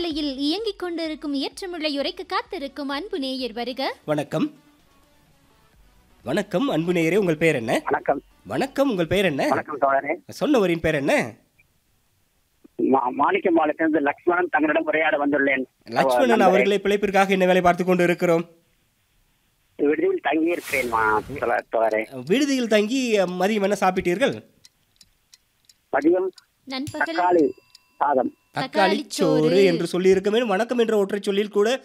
பண்பலையில் இயங்கிக் கொண்டிருக்கும் ஏற்றமுள்ள உரைக்கு காத்திருக்கும் அன்பு நேயர் வருக வணக்கம் வணக்கம் அன்பு நேயரே உங்கள் பேர் என்ன வணக்கம் வணக்கம் உங்கள் பேர் என்ன வணக்கம் தோழரே சொன்னவரின் பேர் என்ன மா- மாணிக்க மாநிலத்திலிருந்து லக்ஷ்மணன் தங்களிடம் உரையாட வந்துள்ளேன் லட்சுமணன் நண்பரே, அவர்களை பிழைப்பிற்காக என்ன வேலை பார்த்து கொண்டு இருக்கிறோம் விடுதியில் தங்கி இருக்கிறேன் மா- தோழ- தோழரே விடுதியில் தங்கி அஹ், மதியம் என்ன சாப்பிட்டீர்கள் மதியம் நண்பகல் தக்காளி சாதம் தக்காளி சோறு என்று சொல்லி இருக்க வேண்டும் வணக்கம் என்ற ஒற்றை சொல்லில் கூட